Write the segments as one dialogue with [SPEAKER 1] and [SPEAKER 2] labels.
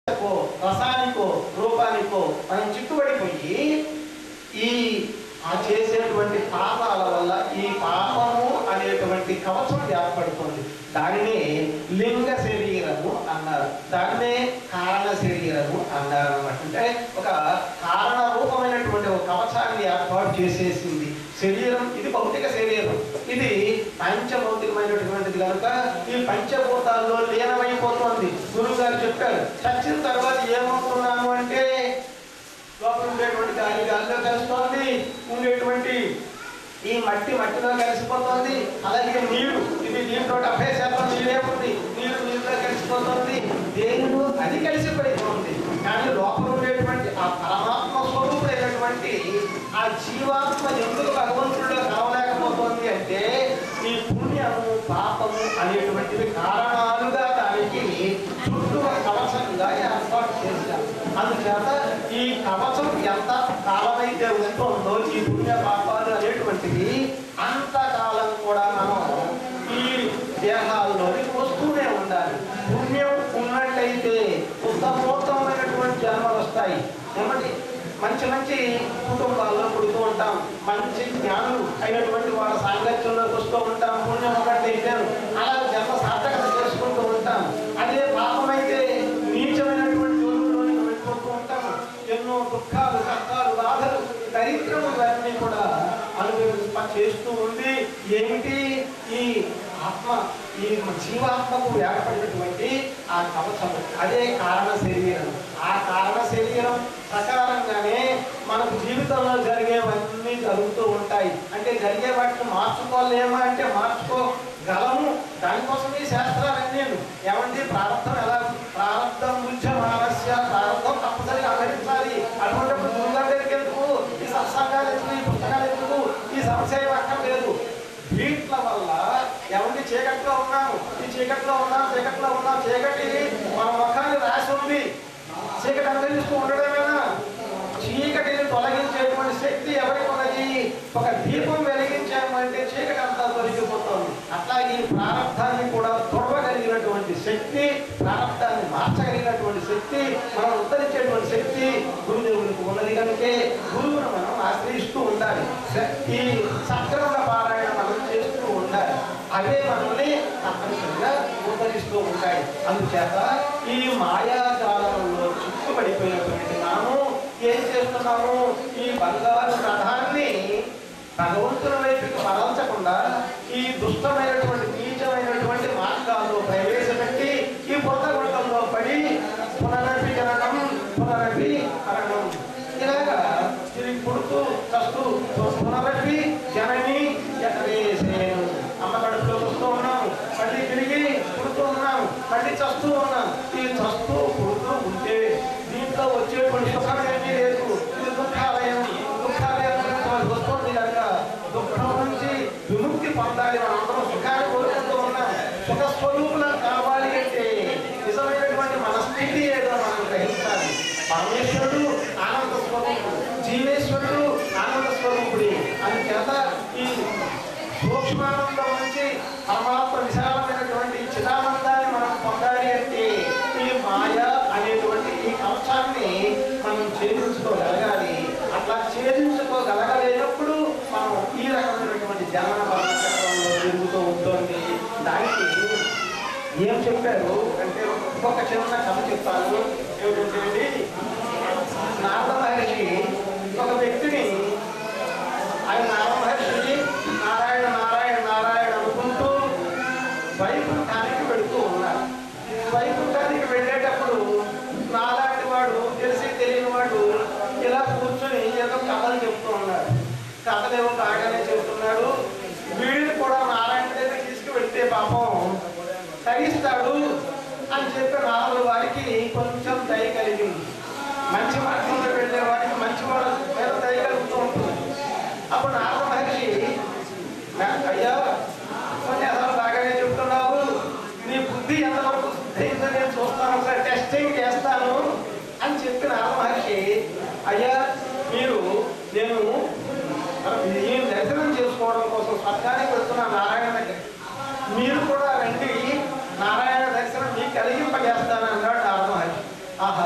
[SPEAKER 1] కో రసానికో రూపానికో మనం చిక్కుబడిపోయి ఈ ఆ చేసేటువంటి పాపాల వల్ల ఈ పాపము అనేటువంటి కవచం ఏర్పడుతుంది దానినే లింగ శరీరము అన్నారు దాన్నే కారణ శరీరము అన్నారు అన్నమాట అంటే ఒక కారణ రూపమైనటువంటి ఒక కవచాన్ని ఏర్పాటు చేసేసింది శరీరం ఇది భౌతిక శరీరం ఇది పంచభౌతికమైనటువంటిది కనుక ఈ పంచభూతాల్లో లీనమైపోతుంది గురువు గారు చెప్పారు చచ్చిన తర్వాత ఏమవుతున్నాము అంటే లోపల ఉండేటువంటి గాలి గాలిలో కలిసిపోతుంది ఉండేటువంటి ఈ మట్టి మట్టిలో కలిసిపోతుంది అలాగే నీరు ఇది దీంట్లో డెబ్బై శాతం నీరే ఉంది నీరు నీరులో కలిసిపోతుంది దేనిలో అది కలిసిపోతుంది కానీ లోపల ఉండేటువంటి ఆ పరమాత్మ స్వరూపుడైనటువంటి ఆ జీవాత్మ ఎందుకు భగవంతుడిలో కలవలేకపోతుంది అంటే ఈ పుణ్యము పాపము అనేటువంటివి కారణాలుగా దానికి చుట్టూ ఒక కవచంగా ఏర్పాటు చేశారు అందుచేత ఈ కవచం ఎంత కాలమైతే ఉంటుందో ఈ పుణ్య పాపాలు అనేటువంటివి అంతకాలం కూడా మనం ఈ దేహాల్లోకి వస్తూనే ఉండాలి పుణ్యం ఉన్నట్టయితే ఉత్తమోత్తమైనటువంటి జన్మలు వస్తాయి ఏమంటే మంచి మంచి కుటుంబాల్లో పుడుతూ ఉంటాం మంచి జ్ఞానులు అయినటువంటి వాళ్ళ సాంగత్యంలోకి వస్తూ ఉంటాం పుణ్యం ఒకటైతే అలా జన్మ సార్థకత చేసుకుంటూ ఉంటాం అదే పాపమైతే నీచమైనటువంటి జోలులోకి వెళ్ళిపోతూ ఉంటాం ఎన్నో దుఃఖాలు కష్టాలు బాధలు దరిద్రము ఇవన్నీ కూడా అనుభవింప చేస్తూ ఉంది ఏమిటి ఈ ఆత్మ ఈ జీవాత్మకు ఏర్పడినటువంటి ఆ కవచము అదే కారణ శరీరం ఆ కారణ శరీరం ప్రకారంగానే మనకు జీవితంలో జరిగేవన్నీ జరుగుతూ ఉంటాయి అంటే జరిగే వాటిని మార్చుకోలేమా అంటే మార్చుకోగలము దానికోసం ఈ శాస్త్రాలన్నీ ఏమంటే ప్రారంభం ఎలా ప్రారంభం నుంచి మానస్య ప్రారంభం తప్పనిసరిగా ఆచరించాలి అటువంటిప్పుడు గురుగారి దగ్గరికి ఎందుకు ఈ సత్సంగాలు ఎందుకు ఈ పుస్తకాలు ఎందుకు ఈ సమస్య ఏం అక్కర్లేదు వీట్ల వల్ల ఎవరి చీకట్లో ఉన్నాము ఈ చీకట్లో ఉన్నాం చీకట్లో ఉన్నాం చీకటి మన ముఖాన్ని రాసి ఉంది చీకటి అనుభవిస్తూ ఉండడమేనా చీకటిని తొలగించేటువంటి శక్తి ఎవరికి ఉన్నది ఒక దీపం వెలిగించామంటే చీకటి అంతా తొలగిపోతుంది అట్లాగే ఈ ప్రారంభాన్ని కూడా తొడవగలిగినటువంటి శక్తి ప్రారంభాన్ని మార్చగలిగినటువంటి శక్తి మనం ఉద్ధరించేటువంటి శక్తి గురుదేవునికి ఉన్నది కనుకే గురువును మనం ఆశ్రయిస్తూ ఉండాలి స- ఈ సక్రమణ పారాయణ మనం చేస్తూ ఉండాలి అవే మనల్ని తప్పనిసరిగా ఉద్ధరిస్తూ ఉంటాయి అందుచేత ఈ మాయాజాలంలో చిక్కుపడిపోయినటువంటి మనము ఏం చేస్తున్నాము ఈ బంగారు రథాన్ని భగవంతుని వైపుకి మరల్చకుండా ఈ దుష్టమైనటువంటి నీచమైనటువంటి మార్గాల్లో ప్రవేశపెట్టి ఈ బురద గుండంలో పడి పునరపి జననం పునరపి మరణం ఇలాగా తిరిగి పుడుతూ చస్తూ పునరపి జనని ఎటవేసేను అమ్మ కడుపులో వస్తూ ఉన్నాం మళ్ళీ తిరిగి పుడుతూ ఉన్నాం మళ్ళీ చస్తూ ఉన్నాం ఈ చస్తూ పుడుతూ ఉంటే దీంట్లో వచ్చేటువంటి సుఖం ఏమీ లేదు ఇది దుఃఖాలయం దుఃఖాలయం నుంచి మనకు వస్తుంది కనుక దుఃఖం నుంచి విముక్తి పొందాలి మనందరం సుఖాన్ని కోరుకుంటూ ఉన్నాం సుఖ స్వరూపులం కావాలి అంటే నిజమైనటువంటి మన స్థితి ఏదో మనం గ్రహించాలి పరమేశ్వరుడు ఆనంద స్వరూపుడు జీవేశ్వరుడు ఆనంద స్వరూపుడి అందుచేత ఈ సూక్ష్మానందం నుంచి పరమాత్మ విశాలమైనటువంటి చిదానందాన్ని మనం పొందాలి అంటే ఈ మాయ అనేటువంటి ఈ అంశాన్ని మనం ఛేదించుకోగలగాలి అట్లా ఛేదించుకోగలగలేనప్పుడు మనం ఈ రకమైనటువంటి జనన మరణ చక్రంలో తిరుగుతూ ఉంటుంది దానికి ఏం చెప్పారు అంటే ఒక చిన్న కథ చెప్తాను ఏమిటంటే అండి, నారద మహర్షి ఒక వ్యక్తిని ఆయన నారద మహర్షి నారాయణ నారాయణ నారాయణ అనుకుంటూ వైకుంఠానికి వెళుతూ ఉన్నారు వైకుంఠానికి వెళ్ళేటప్పుడు నాలాంటి వాడు తెలిసి తెలియని వాడు ఇలా కూర్చొని ఏదో కథలు చెప్తూ ఉన్నాడు కథలేమో బాగానే చెబుతున్నాడు వీడిని కూడా నారాయణ దగ్గర తీసుకువెళ్తే పాపం తగిస్తాడు అని చెప్పి నాలుగు వారికి కొంచెం దయ కలిగింది మంచి మార్గంలో వెళ్ళే వారికి మంచి వాళ్ళ మీద దయ కలుగుతూ ఉంటుంది అప్పుడు నారద మహర్షి "నా- అయ్యా కొన్ని అసలు బాగానే చెప్తున్నావు నీ బుద్ధి ఎంతవరకు శుద్ధయిందో నేను చూస్తాను ఒకసారి టెస్టింగ్ చేస్తాను అని చెప్పి నారద మహర్షి అయ్యా మీరు నేను ఈ దర్శనం చేసుకోవడం కోసం స్వర్గానికి వెళ్తున్న నారాయణ దగ్గర మీరు కూడా రండి నారాయణ దర్శనం మీకు కలిగింపజేస్తాను అన్నాడు నారద మహర్షి ఆహా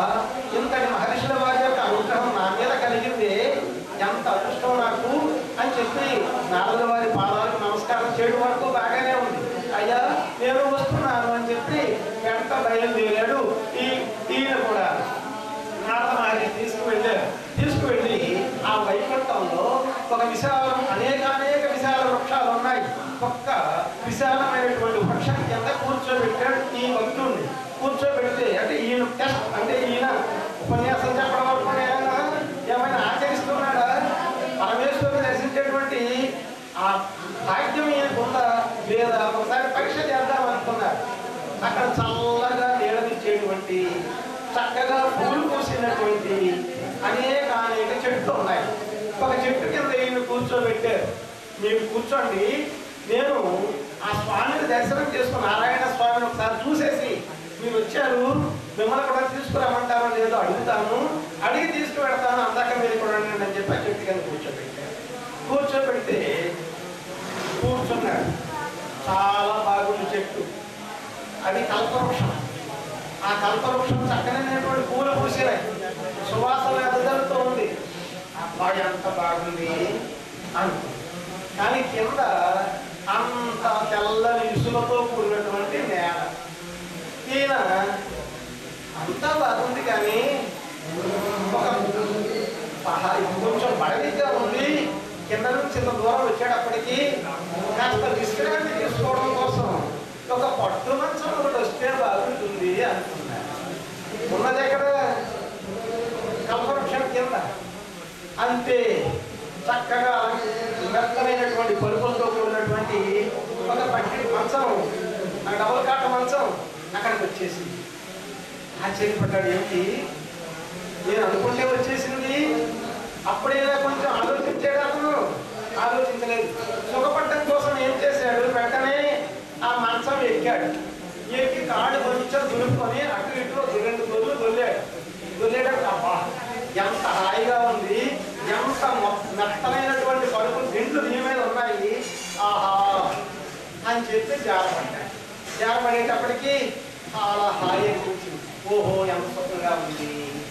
[SPEAKER 1] ఏడు వరకు బాగానే ఉంది అయ్యా నేను వస్తున్నాను అని చెప్పి వెంట బయలుదేరాడు ఈ ఈయన కూడా నారదమారి తీసుకువెళ్ళారు తీసుకువెళ్ళి ఆ వైకుంఠంలో ఒక విశాలం అనేక అనేక విశాల వృక్షాలు ఉన్నాయి ఒక్క విశాలమైనటువంటి వృక్షం కింద కూర్చోబెట్టాడు ఈ భక్తుడిని కూర్చోబెడితే అంటే ఈయన టెస్ట్ అంటే ఈయన ఉపన్యాసం చెప్పడం వరకు ఏమైనా ఏమైనా ఆచరిస్తున్నాడా పరమేశ్వరుని దర్శించేటువంటి ఆ భాగ్యం ఈయనకు ఉందా లేదా ఒకసారి పరీక్ష చేద్దాం అనుకున్నారు అక్కడ చల్లగా నీడనిచ్చేటువంటి చక్కగా పూలు పూసినటువంటి అనేక అనేక చెట్లు ఉన్నాయి ఒక చెట్టు కింద ఈయన కూర్చోబెట్టారు మీరు కూర్చోండి నేను ఆ స్వామిని దర్శనం చేసుకుని నారాయణ స్వామిని ఒకసారి చూసేసి మీరు వచ్చారు మిమ్మల్ని కూడా తీసుకురమ్మంటారో లేదో అడుగుతాను అడిగి తీసుకువెడతాను అందాక మీరు కూడా ఉండండి అని చెప్పి ఆ చెట్టు కింద కూర్చోబెట్టారు కూర్చోబెడితే కూర్చున్నాడు చాలా బాగుంది చెట్టు అది కల్పవృక్షం ఆ కల్పవృక్షం చక్కనైనటువంటి పూలు పూసినాయి సువాసన ఎదజల్లుతూ ఉంది అబ్బా ఎంత బాగుంది అనుకుంది కానీ కింద అంత తెల్లని ఇసులతో కూడినటువంటి నేల ఈయన అంతా బాగుంది కానీ ఒక పహా కొంచెం బడలిగా ఉంది కింద నుంచి ఇంత దూరం వచ్చేటప్పటికి కాస్త విశ్రాంతి తీసుకోవడం కోసం ఒక పట్టు మంచం ఒకటి వస్తే బాగుంటుంది అనుకున్నాను ఉన్నది ఎక్కడ కల్పవృక్షం కింద అంతే చక్కగా మెత్తమైనటువంటి పలుపులతో కూడినటువంటి ఒక పట్టి మంచం ఆ డబుల్ కాట మంచం అక్కడికి వచ్చేసింది ఆశ్చర్యపడ్డాడు ఏమిటి నేను అనుకుంటే వచ్చేసింది అప్పుడైనా కొంచెం ఆలోచించాడు అతను ఆలోచించలేదు సుఖపడటం కోసం ఏం చేశాడు వెంటనే ఆ మంచం ఎక్కాడు ఎక్కి కాడు కొంచెం దులుపుకొని అటు ఇటు రెండు గొల్లు దొల్లాడు దొల్లేటప్పుడు అబ్బా ఎంత హాయిగా ఉంది ఎంత మొ- మెత్తమైనటువంటి పరుపులు దిండ్లు నీ మీద ఉన్నాయి ఆహా అని చెప్పి జారపడ్డాడు జారపడేటప్పటికి చాలా హాయి అనిపించింది ఓహో ఎంత సుఖంగా ఉంది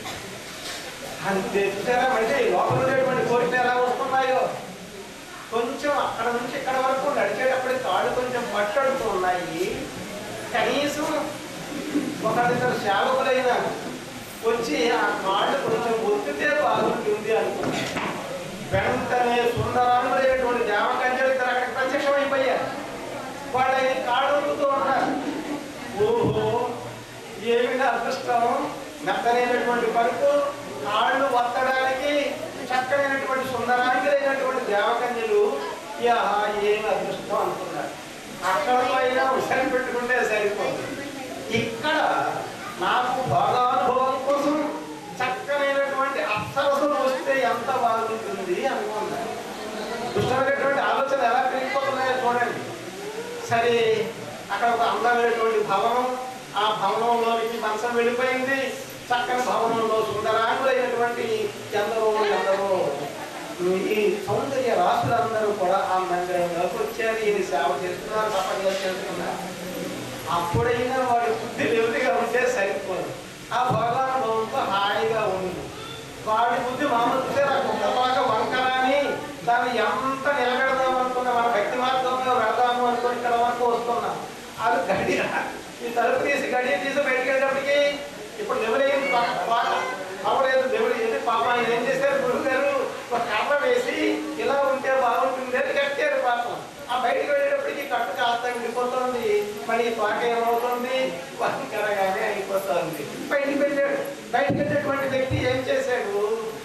[SPEAKER 1] అంతే చూసారా అంటే లోపల ఉండేటువంటి కోరికలు ఎలా వస్తున్నాయో కొంచెం అక్కడ నుంచి ఇక్కడ వరకు నడిచేటప్పుడు కాళ్ళు కొంచెం పట్టడుతూ ఉన్నాయి కనీసం ఒకరిద్దరు సేవకులైన వచ్చి ఆ కాళ్ళు కొంచెం ఒత్తితే బాగుంటుంది అనుకున్నారు వెంటనే సుందరాములైనటువంటి దేవకన్యలు ఇద్దరు అక్కడికి ప్రత్యక్షమైపోయారు వాళ్ళు ఆయన కాళ్ళు ఒత్తుతూ ఉన్నారు ఓహో ఏమి నా అదృష్టం మెత్తనైనటువంటి పరుపు కాళ్ళు వత్తడానికి చక్కనైనటువంటి సుందరాంగులైనటువంటి దేవకన్యలు యా ఏమి అదృష్టం అనుకున్నారు అక్కడ పైన ఉసరి పెట్టుకుంటే సరిపోతుంది ఇక్కడ నాకు బాగా అనుభవం కోసం చక్కనైనటువంటి అప్సరసలు వస్తే ఎంత బాగుంటుంది అనుకున్నారు దుష్టమైనటువంటి ఆలోచన ఎలా పెరిగిపోతున్నాయో చూడండి సరే అక్కడ ఒక అందమైనటువంటి భవనం ఆ భవనంలోనికి మంచం వెళ్ళిపోయింది చక్కని భవనంలో సుందరాంగులైనటువంటి ఎందరో ఎందరో ఈ సౌందర్య రాసులందరూ కూడా ఆ మందిరంలోకి వచ్చారు ఈయన సేవ చేస్తున్నారు తప్పగా చేస్తున్నారు అప్పుడైనా వాడి బుద్ధి నెమ్మదిగా ఉంటే సరిపోదు ఆ భగవానుభవంతో హాయిగా ఉంది వాడి బుద్ధి మామూలు చూస్తే నాకు ఒక్కలాగా వంకరాని దాన్ని ఎంత నిలబెడదాం అనుకున్నా మన భక్తి మార్గంలో వెళదాము అనుకుని ఇక్కడ వరకు వస్తున్నాం అది గడియ ఈ తలుపు తీసి గడియ తీసి బయటికి వెళ్ళేటప్పటికి ఇప్పుడు ఎవరైంది పాట అవలేదు దేవుడు ఏంటి పాప ఆయన ఏం చేశారు గురువు గారు ఒక కర్ర వేసి ఇలా ఉంటే బాగుంటుంది అని కట్టారు పాపం ఆ బయటికి వెళ్ళేటప్పటికి కట్టు కాస్త విడిపోతుంది మరి పాక ఏమవుతుంది వంకరగానే అయిపోతుంది బయటికి వెళ్ళాడు బయటికి వెళ్ళేటువంటి వ్యక్తి ఏం చేశాడు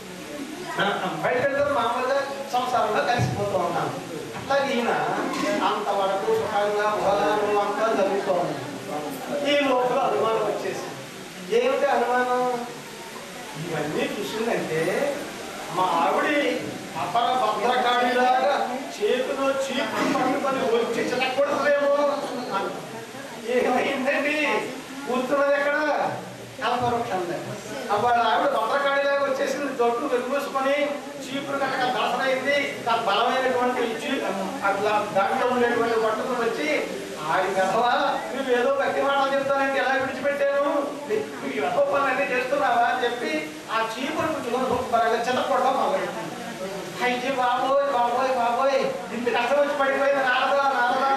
[SPEAKER 1] బయట వెళ్తాం మామూలుగా సంసారంలో కలిసిపోతూ ఉన్నాం అట్లాగే ఈయన అంతవరకు సుఖంగా భోగాలు అంతా జరుగుతూ ఉంది ఈ లోపల అనుమానం వచ్చేసింది ఏమిటి అనుమానం ఇవన్నీ చూసిందంటే మా ఆవిడి అపర భద్రకాళిలాగా చేతిలో చీపు పట్టుకొని వచ్చి చిలకూడదేమో అనుకున్నా. ఏమైందండి కూర్చున్నది ఎక్కడ కల్పవృక్షం దగ్గర అప్పుడు ఆవిడ భద్రకాళిలాగా వచ్చేసింది దొడ్డు వెలుగుసుకొని చీపురు కట్టక దసరైంది ఆ బలమైనటువంటి చీ అట్లా దాంట్లో ఉండేటువంటి పట్టుకుని వచ్చి ఆడి గర్వా నువ్వు ఏదో భక్తి మాటలు చెప్తానంటే ఎలా విడిచిపెట్టాను నువ్వు ఈ వెధవ పనులన్నీ చేస్తున్నావా అని చెప్పి ఆ చీపురు పుచ్చుకొని శుభ్రంగా చిన్నపడడం మొదలెట్టింది అయితే బాబోయ్ బాబోయ్ బాబోయ్ ఇంత కష్టం వచ్చి పడిపోయింది నారదా నారదా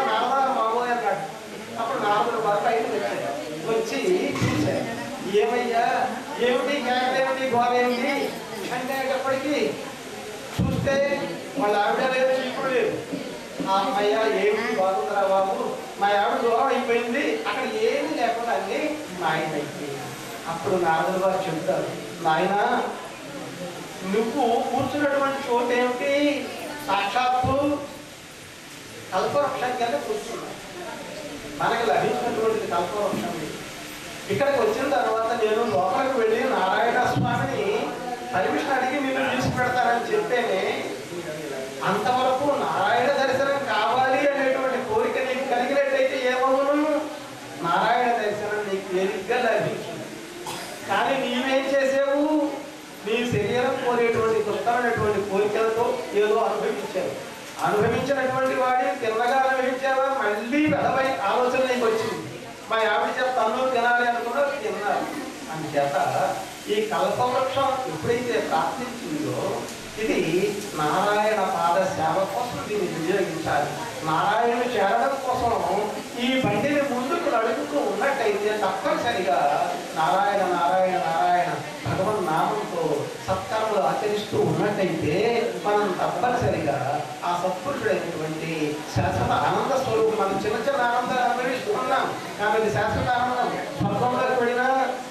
[SPEAKER 1] ఏమయ్యా ఏమిటి కేకలేమిటి గోడ ఏమిటి అంటే అప్పటికి చూస్తే వాళ్ళ ఆవిడ లేదు చీపుడు లేదు ఆ అమ్మయ్య ఏమి బాగుందిరా బాబు మా ఆవిడ దూరం అయిపోయింది అక్కడ ఏమీ లేకుండా అన్ని నాయన అయిపోయింది అప్పుడు నారదుడు గారు చెప్తారు నాయన నువ్వు కూర్చున్నటువంటి చోటు ఏమిటి సాక్షాత్తు కల్పవృక్షం కింద కూర్చున్నావు మనకు లభించినటువంటిది కల్పవృక్షం ఇది. ఇక్కడికి వచ్చిన తర్వాత నేను లోపలికి వెళ్ళి నారాయణ స్వామిని పర్మిషన్ అడిగి నేను తీసుకుపెడతానని చెప్పేనే అంతవరకు నారాయణ దర్శనం కావాలి అనేటువంటి కోరిక నీకు కలిగినట్టయితే ఏమవును నారాయణ దర్శనం నీకు తేలిగ్గా లభించింది కానీ నీవేం చేసావు నీ శరీరం కోరేటువంటి దుష్టమైనటువంటి కోరికలతో ఏదో అనుభవించావు అనుభవించినటువంటి వాడిని తిన్నగా అనుభవించావా మళ్ళీ వెధవై ఆలోచన నీకు వచ్చింది మా ఆవిడ చేత తన్ను తినాలి అనుకున్నా తిన్నారు అందుచేత ఈ కల్పవృక్షం ఎప్పుడైతే ప్రార్థించిందో ఇది నారాయణ పాద సేవ కోసం దీన్ని వినియోగించాలి నారాయణుడు చేరడం కోసం ఈ బండిని ముందుకు నడుపుతూ ఉన్నట్టయితే తప్పనిసరిగా నారాయణ నారాయణ నారాయణ భగవన్ నామంతో సత్కర్మలు ఆచరిస్తూ ఉన్నట్టయితే మనం తప్పనిసరిగా ఆ సత్పురుషుడైనటువంటి శాశ్వత ఆనంద స్వరూపం మనం చిన్న చిన్న ఆనందాలు అనుభవిస్తూ ఉన్నాం కానీ అది శాశ్వత ఆనందం స్వర్గంలోకి వెళ్ళినా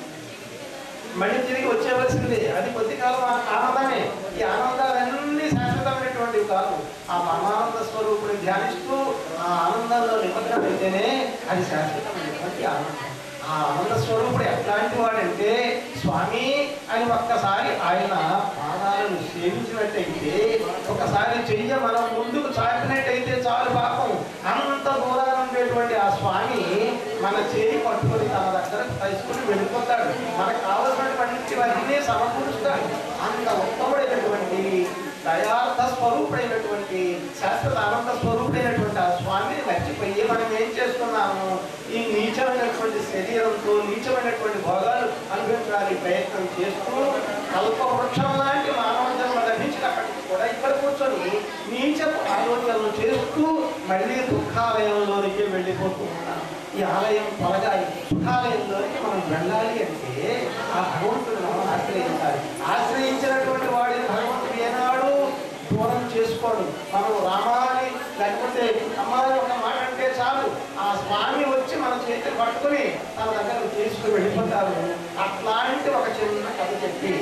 [SPEAKER 1] మళ్ళీ తిరిగి వచ్చేవలసిందే అది కొద్ది కాలం ఆ- ఆనందమే ఈ ఆనందాలన్నీ శాశ్వతమైనటువంటివి కాదు ఆ పరమానంద స్వరూపుని ధ్యానిస్తూ ఆ ఆనందంలో నిమగ్నమైతేనే అది శాశ్వతమైనటువంటి ఆనందం ఆ ఆనంద స్వరూపుడు ఎట్లాంటి వాడంటే స్వామి అని ఒక్కసారి ఆయన పాదాలను సేవించినట్టయితే ఒకసారి చెయ్య మనం ముందుకు చాపినట్టయితే చాలు పాపం అంత దూరాన ఉండేటువంటి ఆ స్వామి మన చేయి పట్టుకొని తన దగ్గర తీసుకుని వెళ్ళిపోతాడు మనకు కావలసినటువంటి అన్నీ సమకూరుస్తాడు అంత ఉత్తముడైనటువంటి దయార్థ స్వరూపుడైనటువంటి శాశ్వత ఆనంద స్వరూపుడైనటువంటి ఆ స్వామిని మర్చిపోయి మనం ఏం చేస్తున్నాము ఈ నీచమైనటువంటి శరీరంతో నీచమైనటువంటి భోగాలు అనుభవించడానికి ప్రయత్నం చేస్తూ కల్ప వృక్షం లాంటి మానవ జన్మ లభించినప్పటికీ కూడా ఇక్కడ కూర్చొని నీచపు ఆలోచనలు చేస్తూ మళ్ళీ దుఃఖాలయంలోనికి వెళ్ళిపోతూ ఉన్నాం ఈ ఆలయం తొలగాలి సుఖాలయంలోనికి మనం వెళ్ళాలి అంటే ఆ భగవంతుడు మనం ఆశ్రయించాలి ఆశ్రయించినటువంటి వాడిని భగవంతుడు ఏనాడు దూరం చేసుకోడు మనం రామాని లేకపోతే అమ్మాయి ఒక మాట అంటే చాలు ఆ స్వామి వచ్చి మన చేతి పట్టుకుని తన దగ్గర తీసుకుని వెళ్ళిపోతారు అట్లాంటి ఒక చిన్న కథ చెప్పి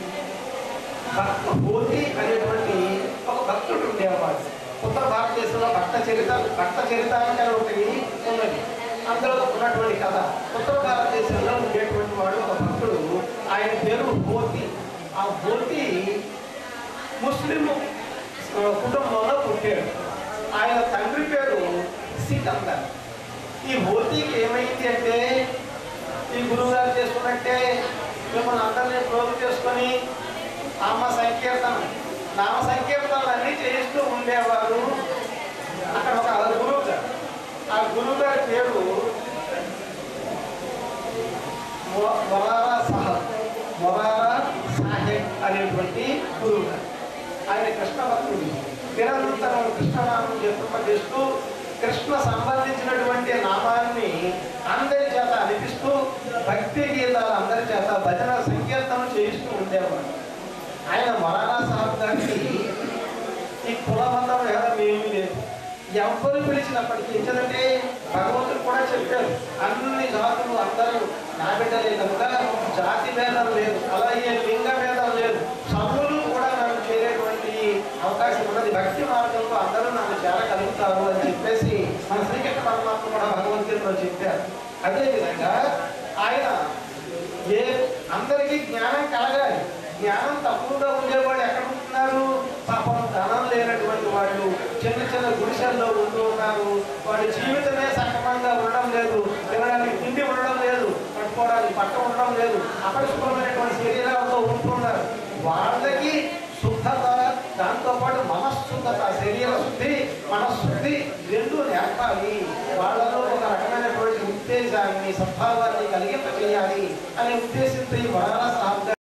[SPEAKER 1] భక్త భూతి అనేటువంటి ఒక భక్తుడు ఉండేవాడు ఉత్తర భారతదేశంలో భక్త చరిత భక్త చరితానికి అని ఒకటి ఉన్నది అందులో ఉన్నటువంటి కథ ఉత్తర భారతదేశంలో ఉండేటువంటి వాడు ఒక భక్తుడు ఆయన పేరు భూతి ఆ భూతి ముస్లిం ఆ, కుటుంబంలో పుట్టాడు ఆయన తండ్రి పేరు సికందర్ ఈ భూతికి ఏమైంది అంటే ఈ గురువు గారు చేసుకున్నట్టే మిమ్మల్ని అందరినీ ప్రోగు చేసుకొని అమ్మ సంకీర్తన నామ సంకీర్తనలు అన్నీ చేయిస్తూ ఉండేవారు అక్కడ ఒక గురువు గారు ఆ గురువు గారి పేరు మొ- మొరారా సాహబ్ మొరారా సాహెబ్ అనేటువంటి గురువు గారు ఆయన కృష్ణ భక్తుడు నిరంతరం కృష్ణనామం జపింపజేస్తూ కృష్ణ సంబంధించినటువంటి నామాన్ని అందరి చేత అనిపిస్తూ భక్తి గీతాలు అందరి చేత భజన సంకీర్తన చేయిస్తూ ఉండేవాడు ఆయన మరానా సాహబ్ గారికి ఈ కులబంధం భేదం ఏమీ లేదు ఎవరు పిలిచినప్పటికీ ఎందుకంటే భగవంతుడు కూడా చెప్పారు అన్ని జాతులు అందరూ నా బిడ్డలే కనుక జాతి భేదం లేదు అలాగే లింగ భేదం లేదు సభ్యులు కూడా నన్ను చేరేటువంటి అవకాశం ఉన్నది భక్తి మార్గంలో అందరూ నన్ను చేరగలుగుతారు అని చెప్పేసి మన శ్రీకృష్ణ పరమాత్మ కూడా భగవద్గీతలో చెప్పారు అదేవిధంగా ఆయన ఏ అందరికీ జ్ఞానం కలగాలి జ్ఞానం తక్కువగా ఉండేవాడు ఎక్కడ ఉంటున్నారు పాపం ధనం లేనటువంటి వాళ్ళు చిన్న చిన్న గుడిసెల్లో ఉంటూ ఉన్నారు వాడి జీవితమే సక్రమంగా ఉండడం లేదు తినడానికి తిండి ఉండడం లేదు పట్టుకోవడానికి పట్ట ఉండడం లేదు అపరిశుభ్రమైనటువంటి శరీరాలతో ఉంటున్నారు వాళ్ళకి శుద్ధత దాంతోపాటు మనశుద్ధత శరీర శుద్ధి మనశుద్ధి రెండు నేర్పాలి వాళ్ళలో ఒక రకమైనటువంటి ఉత్తేజాన్ని సద్భావాన్ని కలిగింపజేయాలి అనే ఉద్దేశంతో ఈ వరాల సాహబ్